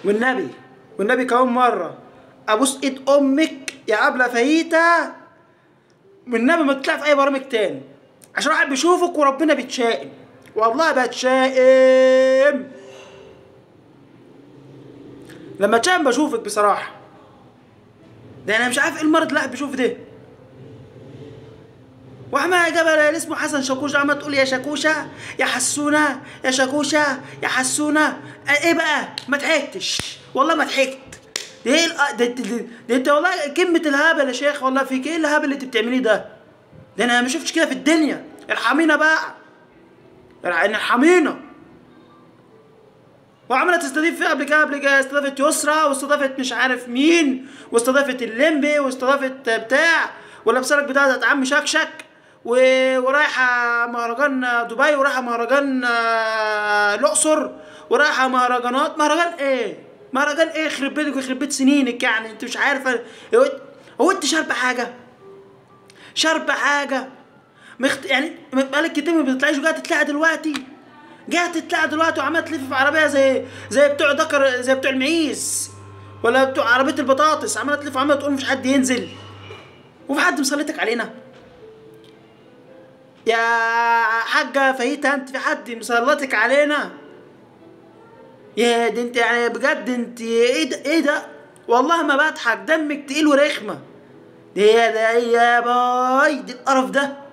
والنبي والنبي كمان مرة ابوس ايد امك يا قبلة فايتة والنبي ما تطلع في اي برامج تاني عشان واحد بيشوفك وربنا بيتشائم والله بتشائم لما اتشائم بشوفك بصراحة ده انا مش عارف ايه المرض اللي الواحد بيشوف ده وعمال جبل اللي اسمه حسن شاكوشة عمال تقول يا شاكوشة يا حسونة يا شاكوشة يا حسونة ايه بقى ما ضحكتش والله ما ضحكت ده ايه الأ- ده, ده, ده, ده انت والله كلمة الهبل يا شيخ والله فيك ايه الهبل اللي انت بتعمليه ده ده انا ما شفتش كده في الدنيا ارحمينا بقى ارح- ارحمينا وعملت تستضيف فيها قبل كده قبل كده استضافت يسرا واستضافت مش عارف مين واستضافت الليمبي واستضافت بتاع ولابسه لك بتاعت عم شكشك و... ورايحه مهرجان دبي ورايحه مهرجان آه، الاقصر ورايحه مهرجانات مهرجان ايه؟ مهرجان ايه يخرب بيتك ويخرب بيت سنينك يعني انت مش عارفه هو هو انت شاربه حاجه؟ شاربه حاجه مخت... يعني بقالك كتير ما بتطلعيش وجايه تطلعي دلوقتي جايه تطلعي دلوقتي وعماله تلف في عربيه زي زي بتوع دكر زي بتوع المعيز ولا بتوع عربيه البطاطس عماله تلف وعماله تقول مفيش حد ينزل وفي حد مسلطك علينا يا حاجه فايته انت في حد مسلطك علينا يا دي انت يعني بجد انت ايه ده ايه ده والله ما بضحك دمك تقيل ورخمه ده يا ده يا باي دي القرف ده